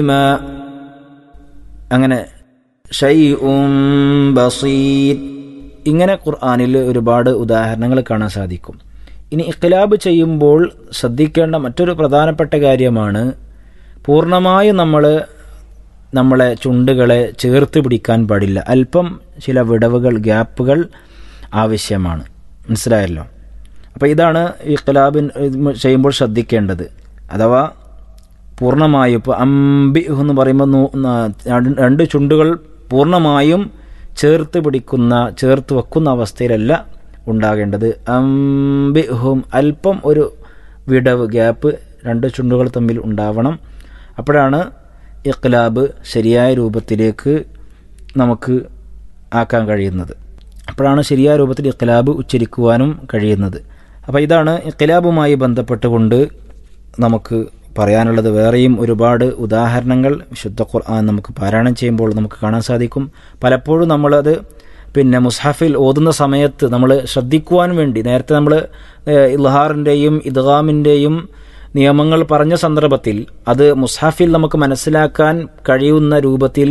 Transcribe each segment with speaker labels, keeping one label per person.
Speaker 1: അങ്ങനെ ഷൈഉം ബസീർ ഇങ്ങനെ ഖുർആനിൽ ഒരുപാട് ഉദാഹരണങ്ങൾ കാണാൻ സാധിക്കും ഇനി ഇഖ്ലാബ് ചെയ്യുമ്പോൾ ശ്രദ്ധിക്കേണ്ട മറ്റൊരു പ്രധാനപ്പെട്ട കാര്യമാണ് പൂർണ്ണമായും നമ്മൾ നമ്മളെ ചുണ്ടുകളെ ചേർത്ത് പിടിക്കാൻ പാടില്ല അല്പം ചില വിടവുകൾ ഗ്യാപ്പുകൾ ആവശ്യമാണ് മനസ്സിലായല്ലോ അപ്പോൾ ഇതാണ് ഇഖ്ലാബിൻ ചെയ്യുമ്പോൾ ശ്രദ്ധിക്കേണ്ടത് അഥവാ പൂർണ്ണമായും ഇപ്പോൾ അമ്പി എന്ന് പറയുമ്പോൾ നൂ- ന- രണ്ട് ചുണ്ടുകൾ പൂർണ്ണമായും ചേർത്ത് പിടിക്കുന്ന ചേർത്ത് വെക്കുന്ന അവസ്ഥയിലല്ല ഉണ്ടാകേണ്ടത് അമ്പി ഹും അല്പം ഒരു വിടവ് ഗ്യാപ്പ് രണ്ട് ചുണ്ടുകൾ തമ്മിൽ ഉണ്ടാവണം അപ്പോഴാണ് ഇഖ്ലാബ് ശരിയായ രൂപത്തിലേക്ക് നമുക്ക് ആക്കാൻ കഴിയുന്നത് അപ്പോഴാണ് ശരിയായ രൂപത്തിൽ ഇഖ്ലാബ് ഉച്ചരിക്കുവാനും കഴിയുന്നത് അപ്പോൾ ഇതാണ് ഇഖ്ലാബുമായി ബന്ധപ്പെട്ടുകൊണ്ട് നമുക്ക് പറയാനുള്ളത് വേറെയും ഒരുപാട് ഉദാഹരണങ്ങൾ വിശുദ്ധ ഖുർആൻ നമുക്ക് പാരായണം ചെയ്യുമ്പോൾ നമുക്ക് കാണാൻ സാധിക്കും പലപ്പോഴും നമ്മളത് പിന്നെ മുസ്ഹഫിൽ ഓതുന്ന സമയത്ത് നമ്മൾ ശ്രദ്ധിക്കുവാൻ വേണ്ടി നേരത്തെ നമ്മൾ ഇൽഹാറിൻ്റെയും ഇദ്ഗാമിൻ്റെയും നിയമങ്ങൾ പറഞ്ഞ സന്ദർഭത്തിൽ അത് മുസ്ഹഫിൽ നമുക്ക് മനസ്സിലാക്കാൻ കഴിയുന്ന രൂപത്തിൽ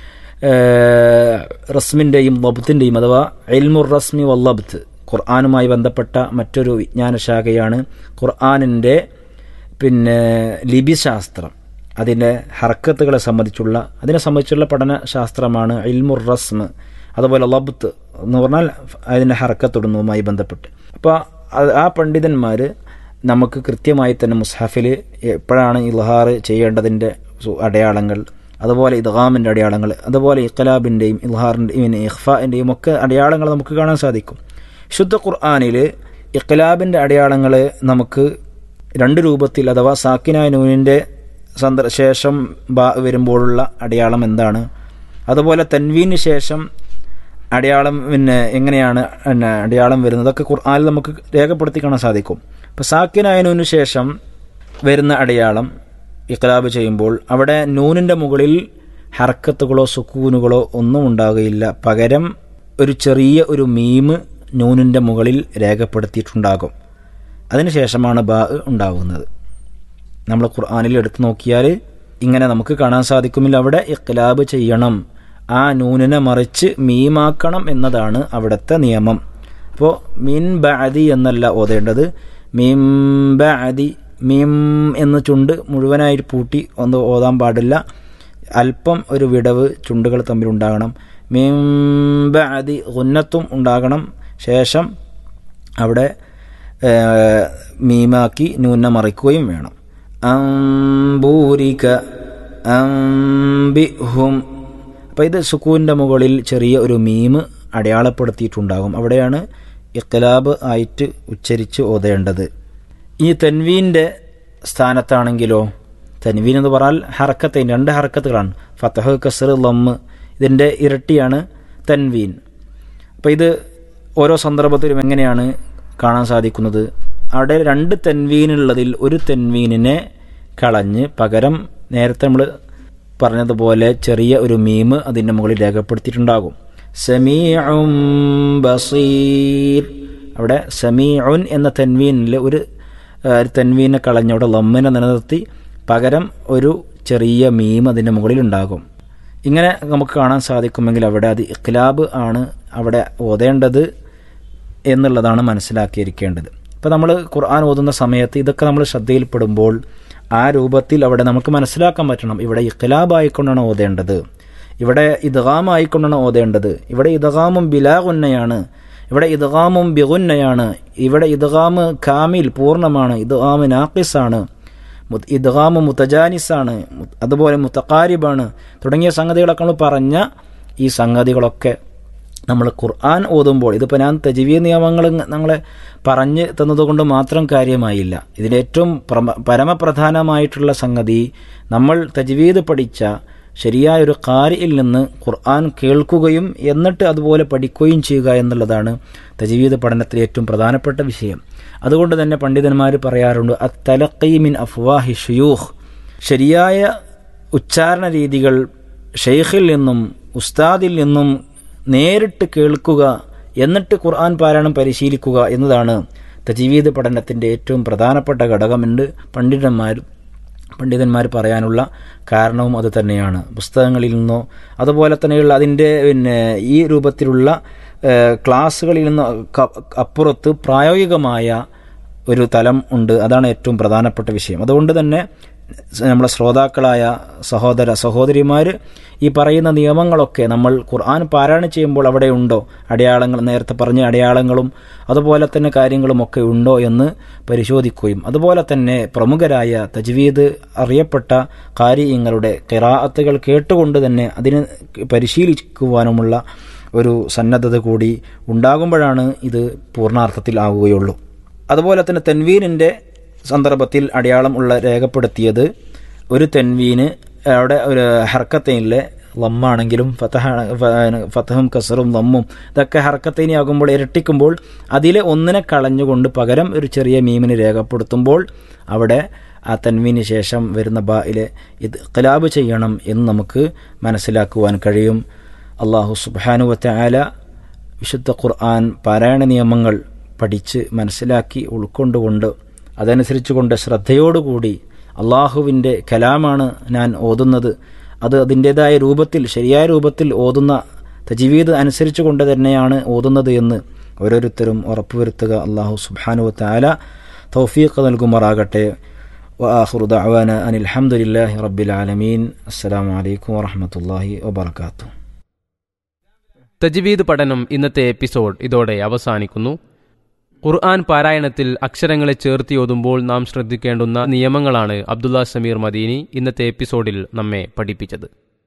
Speaker 1: റസ്മിൻ്റെയും ലബ്ത്തിൻ്റെയും അഥവാ എൽമുർ റസ്മി വല്ലബ്ത്ത് ഖുർആാനുമായി ബന്ധപ്പെട്ട മറ്റൊരു വിജ്ഞാന ശാഖയാണ് ഖുർആാനിൻ്റെ പിന്നെ ലിപിശാസ്ത്രം അതിൻ്റെ ഹർക്കത്തുകളെ സംബന്ധിച്ചുള്ള അതിനെ സംബന്ധിച്ചുള്ള പഠനശാസ്ത്രമാണ് ഇൽമുർ റസ്മ് അതുപോലെ ലബ്ത്ത് എന്ന് പറഞ്ഞാൽ അതിൻ്റെ ഹർക്കത്തിടുന്നതുമായി ബന്ധപ്പെട്ട് അപ്പോൾ ആ പണ്ഡിതന്മാർ നമുക്ക് കൃത്യമായി തന്നെ മുസ്ഹഫിൽ എപ്പോഴാണ് ഇൽഹാർ ചെയ്യേണ്ടതിൻ്റെ അടയാളങ്ങൾ അതുപോലെ ഇദ്ഗാമിൻ്റെ അടയാളങ്ങൾ അതുപോലെ ഇഖ്ലാബിൻ്റെയും ഇൽഹാറിൻ്റെയും ഇഖ്ഫാൻ്റെയും ഒക്കെ അടയാളങ്ങൾ നമുക്ക് കാണാൻ സാധിക്കും ശുദ്ധ ഖുർആാനിൽ ഇഖ്ലാബിൻ്റെ അടയാളങ്ങൾ നമുക്ക് രണ്ട് രൂപത്തിൽ അഥവാ സാക്കിനായ നൂനിൻ്റെ സന്ദർ ശേഷം ബാ വരുമ്പോഴുള്ള അടയാളം എന്താണ് അതുപോലെ തൻവീന് ശേഷം അടയാളം പിന്നെ എങ്ങനെയാണ് പിന്നെ അടയാളം വരുന്നത് അതൊക്കെ ഖുർആാനിൽ നമുക്ക് രേഖപ്പെടുത്തി കാണാൻ സാധിക്കും ഇപ്പോൾ സാക്കിനായ നൂനിന് ശേഷം വരുന്ന അടയാളം ഇഖ്ലാബ് ചെയ്യുമ്പോൾ അവിടെ നൂനിൻ്റെ മുകളിൽ ഹർക്കത്തുകളോ സുക്കൂനുകളോ ഒന്നും ഉണ്ടാകുകയില്ല പകരം ഒരു ചെറിയ ഒരു മീമ് നൂനിൻ്റെ മുകളിൽ രേഖപ്പെടുത്തിയിട്ടുണ്ടാകും അതിനുശേഷമാണ് ബാ ഉണ്ടാകുന്നത് നമ്മൾ ഖുർആാനിൽ എടുത്തു നോക്കിയാൽ ഇങ്ങനെ നമുക്ക് കാണാൻ സാധിക്കുമില്ല അവിടെ ഇഖ്ലാബ് ചെയ്യണം ആ നൂനിനെ മറിച്ച് മീമാക്കണം എന്നതാണ് അവിടുത്തെ നിയമം അപ്പോൾ മിൻ ബഅദി എന്നല്ല ഓതേണ്ടത് മിം ബഅദി മിം എന്ന് ചുണ്ട് മുഴുവനായി പൂട്ടി ഒന്ന് ഓതാൻ പാടില്ല അല്പം ഒരു വിടവ് ചുണ്ടുകൾ തമ്മിൽ ഉണ്ടാകണം മിം ബഅദി ഉന്നത്തും ഉണ്ടാകണം ശേഷം അവിടെ മീമാക്കി നൂന മറിക്കുകയും വേണം അംബൂരിക അംബിഹും അപ്പോൾ ഇത് സുക്കൂൻ്റെ മുകളിൽ ചെറിയ ഒരു മീമ് അടയാളപ്പെടുത്തിയിട്ടുണ്ടാകും അവിടെയാണ് ഇഖ്ലാബ് ആയിട്ട് ഉച്ചരിച്ച് ഓതേണ്ടത് ഈ തൻവീൻ്റെ സ്ഥാനത്താണെങ്കിലോ തൻവീൻ എന്ന് പറഞ്ഞാൽ ഹർക്കത്ത് രണ്ട് ഹർക്കത്തുകളാണ് ഫത്തഹ് കസർ ലമ്മ് ഇതിൻ്റെ ഇരട്ടിയാണ് തൻവീൻ അപ്പോൾ ഇത് ഓരോ സന്ദർഭത്തിലും എങ്ങനെയാണ് കാണാൻ സാധിക്കുന്നത് അവിടെ രണ്ട് തെൻവീനുള്ളതിൽ ഒരു തെൻവീനിനെ കളഞ്ഞ് പകരം നേരത്തെ നമ്മൾ പറഞ്ഞതുപോലെ ചെറിയ ഒരു മീമ് അതിൻ്റെ മുകളിൽ രേഖപ്പെടുത്തിയിട്ടുണ്ടാകും സമീഉം ബസീർ അവിടെ സമീഉൻ എന്ന തെൻവീനിൽ ഒരു തെൻവീനെ കളഞ്ഞ് അവിടെ ലമ്മിനെ നിലനിർത്തി പകരം ഒരു ചെറിയ മീം അതിൻ്റെ മുകളിൽ ഉണ്ടാകും ഇങ്ങനെ നമുക്ക് കാണാൻ സാധിക്കുമെങ്കിൽ അവിടെ അത് ഇഖ്ലാബ് ആണ് അവിടെ ഓതേണ്ടത് എന്നുള്ളതാണ് മനസ്സിലാക്കിയിരിക്കേണ്ടത് ഇപ്പോൾ നമ്മൾ ഖുർആൻ ഓതുന്ന സമയത്ത് ഇതൊക്കെ നമ്മൾ ശ്രദ്ധയിൽപ്പെടുമ്പോൾ ആ രൂപത്തിൽ അവിടെ നമുക്ക് മനസ്സിലാക്കാൻ പറ്റണം ഇവിടെ ഇഖ്ലാബ് ആയിക്കൊണ്ടാണ് ഓതേണ്ടത് ഇവിടെ ഇദ്ഗാം ആയിക്കൊണ്ടാണ് ഓതേണ്ടത് ഇവിടെ ഇദ്ഗാമും ബിലാഗുന്നയാണ് ഇവിടെ ഇദ്ഗാമും ബിഗുന്നയാണ് ഇവിടെ ഇദ്ഗാമ് കാമിൽ പൂർണ്ണമാണ് ഇദ്ഗാമ് നാക്കിസാണ് ഇദ്ഗാമ് മുത്തജാനിസാണ് അതുപോലെ മുത്തക്കാരിബാണ് തുടങ്ങിയ സംഗതികളൊക്കെ നമ്മൾ പറഞ്ഞ ഈ സംഗതികളൊക്കെ നമ്മൾ ഖുർആൻ ഓതുമ്പോൾ ഇതിപ്പോൾ ഞാൻ തജീവീ നിയമങ്ങൾ ഞങ്ങളെ പറഞ്ഞ് തന്നതുകൊണ്ട് മാത്രം കാര്യമായില്ല ഇതിൻ്റെ ഏറ്റവും പരമപ്രധാനമായിട്ടുള്ള സംഗതി നമ്മൾ തജ്വീദ് പഠിച്ച ശരിയായ ഒരു കാരിയിൽ നിന്ന് ഖുർആൻ കേൾക്കുകയും എന്നിട്ട് അതുപോലെ പഠിക്കുകയും ചെയ്യുക എന്നുള്ളതാണ് തജ്വീദ് പഠനത്തിലെ ഏറ്റവും പ്രധാനപ്പെട്ട വിഷയം അതുകൊണ്ട് തന്നെ പണ്ഡിതന്മാർ പറയാറുണ്ട് അത്തലക്കീമിൻ അഫ്വാഹി ഷുയൂഹ് ശരിയായ ഉച്ചാരണ രീതികൾ ഷെയ്ഖിൽ നിന്നും ഉസ്താദിൽ നിന്നും നേരിട്ട് കേൾക്കുക എന്നിട്ട് ഖുർആൻ പാരായണം പരിശീലിക്കുക എന്നതാണ് തജീവീദ് പഠനത്തിൻ്റെ ഏറ്റവും പ്രധാനപ്പെട്ട ഘടകമെന്ന് പണ്ഡിതന്മാർ പണ്ഡിതന്മാർ പറയാനുള്ള കാരണവും അത് തന്നെയാണ് പുസ്തകങ്ങളിൽ നിന്നോ അതുപോലെ തന്നെയുള്ള അതിൻ്റെ പിന്നെ ഈ രൂപത്തിലുള്ള ഏഹ്, ക്ലാസ്സുകളിൽ നിന്ന് ക- അപ്പുറത്ത് പ്രായോഗികമായ ഒരു തലം ഉണ്ട് അതാണ് ഏറ്റവും പ്രധാനപ്പെട്ട വിഷയം അതുകൊണ്ട് തന്നെ നമ്മുടെ ശ്രോതാക്കളായ സഹോദര സഹോദരിമാർ ഈ പറയുന്ന നിയമങ്ങളൊക്കെ നമ്മൾ ഖുർആൻ പാരായണം ചെയ്യുമ്പോൾ അവിടെ ഉണ്ടോ അടയാളങ്ങൾ നേരത്തെ പറഞ്ഞ അടയാളങ്ങളും അതുപോലെ തന്നെ കാര്യങ്ങളും ഒക്കെ ഉണ്ടോ എന്ന് പരിശോധിക്കുകയും അതുപോലെ തന്നെ പ്രമുഖരായ തജ്വീദ് അറിയപ്പെട്ട കാര്യങ്ങളുടെ കിറാഅത്തുകൾ കേട്ടുകൊണ്ട് തന്നെ അതിന് പരിശീലിക്കുവാനുമുള്ള ഒരു സന്നദ്ധത കൂടി ഉണ്ടാകുമ്പോഴാണ് ഇത് പൂർണ്ണാർത്ഥത്തിൽ ആവുകയുള്ളൂ അതുപോലെ തന്നെ തെൻവീനിൻ്റെ സന്ദർഭത്തിൽ അടയാളം ഉള്ള രേഖപ്പെടുത്തിയത് ഒരു തെൻവീന് അവിടെ ഒരു ഹർക്കത്തൈനിലെ ലമ്മാണെങ്കിലും ഫതഹ ഫതഹും കസറും ലമ്മും ഇതൊക്കെ ഹർക്കത്തൈനി ആകുമ്പോൾ ഇരട്ടിക്കുമ്പോൾ അതിലെ ഒന്നിനെ കളഞ്ഞുകൊണ്ട് പകരം ഒരു ചെറിയ മീമിന് രേഖപ്പെടുത്തുമ്പോൾ അവിടെ ആ തൻവീന് ശേഷം വരുന്ന ബായിലെ ഇത് കലാബ് ചെയ്യണം എന്ന് നമുക്ക് മനസ്സിലാക്കുവാൻ കഴിയും അള്ളാഹു സുബാനുവത്ത ആല വിശുദ്ധ ഖുർആൻ പാരായണ നിയമങ്ങൾ പഠിച്ച് മനസ്സിലാക്കി ഉൾക്കൊണ്ടുകൊണ്ട് അതനുസരിച്ചുകൊണ്ട് ശ്രദ്ധയോടുകൂടി അള്ളാഹുവിൻ്റെ കലാമാണ് ഞാൻ ഓതുന്നത് അത് അതിൻ്റേതായ രൂപത്തിൽ ശരിയായ രൂപത്തിൽ ഓതുന്ന തജീവീദ് അനുസരിച്ചു കൊണ്ട് തന്നെയാണ് ഓതുന്നത് എന്ന് ഓരോരുത്തരും ഉറപ്പുവരുത്തുക അള്ളാഹു സുബാനുവത്ത ആല തൗഫീഖ് നൽകുമാറാകട്ടെ وآخر دعوانا أن الحمد لله رب العالمين السلام عليكم ورحمة الله وبركاته
Speaker 2: തജ്വീദ് പഠനം ഇന്നത്തെ എപ്പിസോഡ് ഇതോടെ അവസാനിക്കുന്നു ഖുർആൻ പാരായണത്തിൽ അക്ഷരങ്ങളെ ചേർത്തി ഓതുമ്പോൾ നാം ശ്രദ്ധിക്കേണ്ടുന്ന നിയമങ്ങളാണ് അബ്ദുള്ള സമീർ മദീനി ഇന്നത്തെ എപ്പിസോഡിൽ നമ്മെ പഠിപ്പിച്ചത്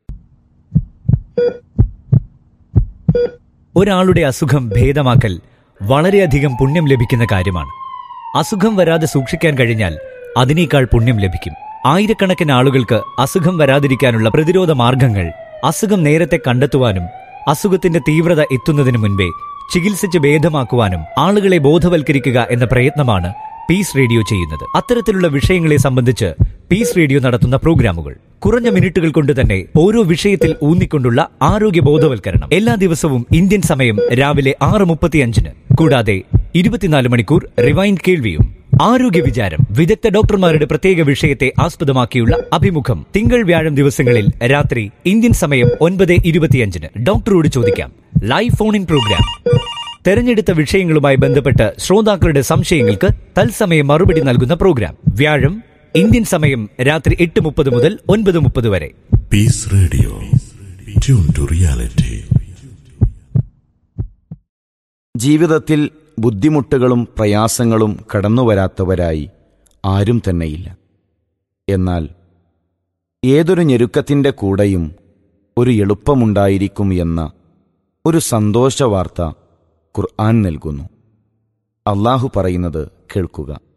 Speaker 3: ഒരാളുടെ അസുഖം ഭേദമാക്കൽ വളരെയധികം പുണ്യം ലഭിക്കുന്ന കാര്യമാണ് അസുഖം വരാതെ സൂക്ഷിക്കാൻ കഴിഞ്ഞാൽ അതിനേക്കാൾ പുണ്യം ലഭിക്കും ആയിരക്കണക്കിന് ആളുകൾക്ക് അസുഖം വരാതിരിക്കാനുള്ള പ്രതിരോധ മാർഗങ്ങൾ അസുഖം നേരത്തെ കണ്ടെത്തുവാനും അസുഖത്തിന്റെ തീവ്രത എത്തുന്നതിന് മുൻപേ ചികിത്സിച്ച് ഭേദമാക്കുവാനും ആളുകളെ ബോധവൽക്കരിക്കുക എന്ന പ്രയത്നമാണ് പീസ് റേഡിയോ ചെയ്യുന്നത് അത്തരത്തിലുള്ള വിഷയങ്ങളെ സംബന്ധിച്ച് പീസ് റേഡിയോ നടത്തുന്ന പ്രോഗ്രാമുകൾ കുറഞ്ഞ മിനിറ്റുകൾ കൊണ്ട് തന്നെ ഓരോ വിഷയത്തിൽ ഊന്നിക്കൊണ്ടുള്ള ആരോഗ്യ ബോധവൽക്കരണം എല്ലാ ദിവസവും ഇന്ത്യൻ സമയം രാവിലെ ആറ് മുപ്പത്തിയഞ്ചിന് കൂടാതെ ഇരുപത്തിനാല് മണിക്കൂർ റിവൈൻഡ് കേൾവിയും ആരോഗ്യ വിചാരം വിദഗ്ധ ഡോക്ടർമാരുടെ പ്രത്യേക വിഷയത്തെ ആസ്പദമാക്കിയുള്ള അഭിമുഖം തിങ്കൾ വ്യാഴം ദിവസങ്ങളിൽ രാത്രി ഇന്ത്യൻ സമയം ഒൻപത് ഇരുപത്തിയഞ്ചിന് ഡോക്ടറോട് ചോദിക്കാം ലൈവ് ഫോൺ ഇൻ പ്രോഗ്രാം തെരഞ്ഞെടുത്ത വിഷയങ്ങളുമായി ബന്ധപ്പെട്ട് ശ്രോതാക്കളുടെ സംശയങ്ങൾക്ക് തത്സമയം മറുപടി നൽകുന്ന പ്രോഗ്രാം വ്യാഴം ഇന്ത്യൻ സമയം രാത്രി എട്ട് മുപ്പത് മുതൽ ഒൻപത് മുപ്പത് വരെ
Speaker 4: Peace Radio. Tune to reality.
Speaker 5: ജീവിതത്തിൽ ബുദ്ധിമുട്ടുകളും പ്രയാസങ്ങളും കടന്നുവരാത്തവരായി ആരും തന്നെയില്ല എന്നാൽ ഏതൊരു ഞെരുക്കത്തിൻ്റെ കൂടെയും ഒരു എളുപ്പമുണ്ടായിരിക്കും എന്ന ഒരു സന്തോഷവാർത്ത ഖുർആൻ നൽകുന്നു അള്ളാഹു പറയുന്നത് കേൾക്കുക